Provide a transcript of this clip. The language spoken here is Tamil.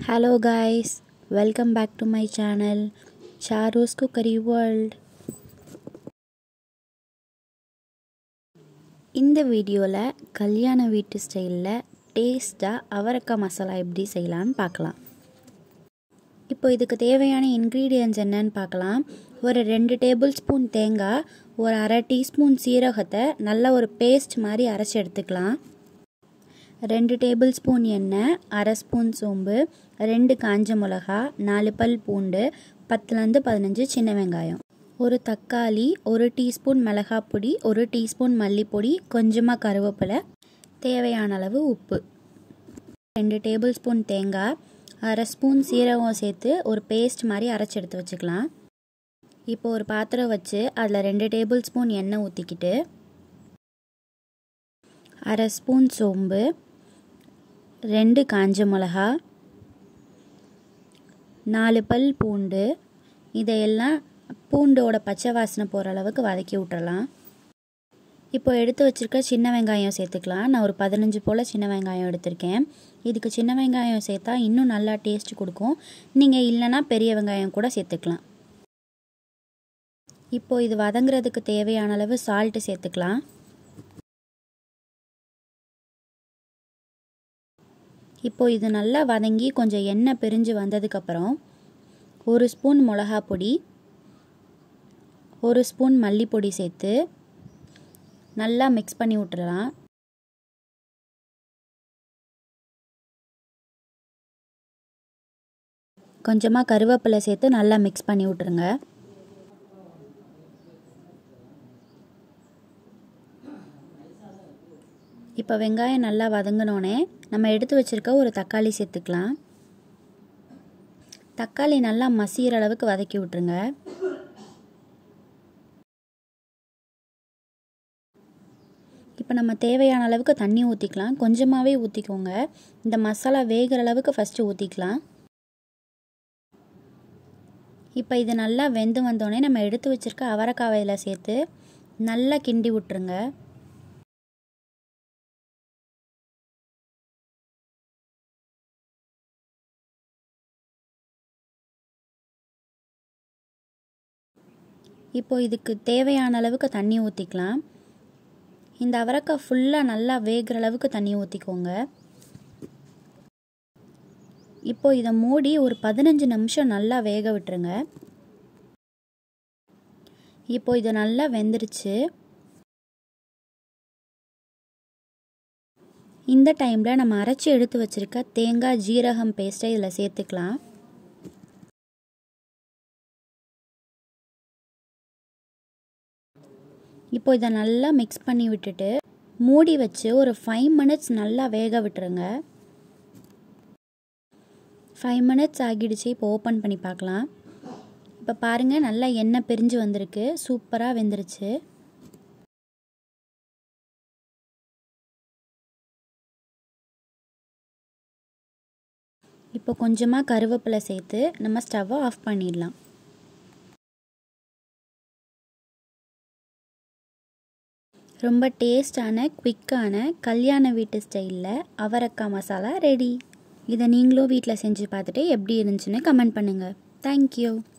Hello guys, welcome back to my channel Charu's Cookery World. இந்த வீடியோவில் கல்யாண வீட்டு ஸ்டைலில் டேஸ்ட்டாக அவரக்காய் மசாலா எப்படி செய்யலான்னு பார்க்கலாம் இப்போ இதுக்கு தேவையான இன்க்ரீடியன்ஸ் என்னன்னு பார்க்கலாம் ஒரு ரெண்டு டேபிள் ஸ்பூன் தேங்காய் ஒரு அரை டீஸ்பூன் சீரகத்தை நல்ல ஒரு பேஸ்ட் மாதிரி அரைச்சி எடுத்துக்கலாம் ரெண்டு டேபிள் ஸ்பூன் எண்ணெய் அரை ஸ்பூன் சோம்பு ரெண்டு காஞ்ச மிளகா நாலு பல் பூண்டு பத்துலேருந்து பதினஞ்சு சின்ன வெங்காயம் ஒரு தக்காளி ஒரு டீஸ்பூன் மிளகாய் பொடி ஒரு டீஸ்பூன் மல்லிப்பொடி கொஞ்சமாக கருவேப்பிலை தேவையான அளவு உப்பு ரெண்டு டேபிள் ஸ்பூன் தேங்காய் அரை ஸ்பூன் சீரகம் சேர்த்து ஒரு பேஸ்ட் மாதிரி அரைச்சி எடுத்து வச்சுக்கலாம் இப்போ ஒரு பாத்திரம் வச்சு அதில் ரெண்டு டேபிள் ஸ்பூன் எண்ணெய் ஊற்றிக்கிட்டு அரை ஸ்பூன் சோம்பு ரெண்டு காஞ்ச மிளகா நாலு பல் பூண்டு இதையெல்லாம் பூண்டோட பச்சை வாசனை போகிற அளவுக்கு வதக்கி விட்டுறலாம் இப்போ எடுத்து வச்சுருக்க சின்ன வெங்காயம் சேர்த்துக்கலாம் நான் ஒரு பதினஞ்சு போல் சின்ன வெங்காயம் எடுத்திருக்கேன் இதுக்கு சின்ன வெங்காயம் சேர்த்தா இன்னும் நல்லா டேஸ்ட் கொடுக்கும் நீங்கள் இல்லைன்னா பெரிய வெங்காயம் கூட சேர்த்துக்கலாம் இப்போ இது வதங்குறதுக்கு தேவையான அளவு சால்ட்டு சேர்த்துக்கலாம் இப்போ இது நல்லா வதங்கி கொஞ்சம் எண்ணெய் பிரிஞ்சு வந்ததுக்கப்புறம் ஒரு ஸ்பூன் மிளகா பொடி ஒரு ஸ்பூன் மல்லிப்பொடி சேர்த்து நல்லா மிக்ஸ் பண்ணி விட்டுறலாம் கொஞ்சமாக கருவேப்பிலை சேர்த்து நல்லா மிக்ஸ் பண்ணி விட்டுருங்க இப்போ வெங்காயம் நல்லா வதங்கினோடனே நம்ம எடுத்து வச்சுருக்க ஒரு தக்காளி சேர்த்துக்கலாம் தக்காளி நல்லா மசிகிற அளவுக்கு வதக்கி விட்ருங்க இப்போ நம்ம தேவையான அளவுக்கு தண்ணி ஊற்றிக்கலாம் கொஞ்சமாகவே ஊற்றிக்கோங்க இந்த மசாலா வேகிற அளவுக்கு ஃபஸ்ட்டு ஊற்றிக்கலாம் இப்போ இது நல்லா வெந்து வந்தோடனே நம்ம எடுத்து வச்சுருக்க அவரைக்காவையில் சேர்த்து நல்லா கிண்டி விட்டுருங்க இப்போ இதுக்கு தேவையான அளவுக்கு தண்ணி ஊற்றிக்கலாம் இந்த அவரைக்காய் ஃபுல்லாக நல்லா வேகிற அளவுக்கு தண்ணி ஊற்றிக்கோங்க இப்போ இதை மூடி ஒரு பதினஞ்சு நிமிஷம் நல்லா வேக விட்டுருங்க இப்போ இது நல்லா வெந்துருச்சு இந்த டைமில் நம்ம அரைச்சி எடுத்து வச்சுருக்க தேங்காய் ஜீரகம் பேஸ்ட்டை இதில் சேர்த்துக்கலாம் இப்போ இதை நல்லா மிக்ஸ் பண்ணி விட்டுட்டு மூடி வச்சு ஒரு ஃபைவ் மினிட்ஸ் நல்லா வேக விட்டுருங்க ஃபைவ் மினிட்ஸ் ஆகிடுச்சு இப்போ ஓப்பன் பண்ணி பார்க்கலாம் இப்போ பாருங்கள் நல்லா எண்ணெய் பிரிஞ்சு வந்திருக்கு சூப்பராக வெந்துருச்சு இப்போ கொஞ்சமாக கருவேப்பிலை சேர்த்து நம்ம ஸ்டவ்வை ஆஃப் பண்ணிடலாம் ரொம்ப டேஸ்டான குவிக்கான கல்யாண வீட்டு ஸ்டைலில் அவரக்காய் மசாலா ரெடி இதை நீங்களும் வீட்டில் செஞ்சு பார்த்துட்டு எப்படி இருந்துச்சுன்னு கமெண்ட் பண்ணுங்கள் தேங்க்யூ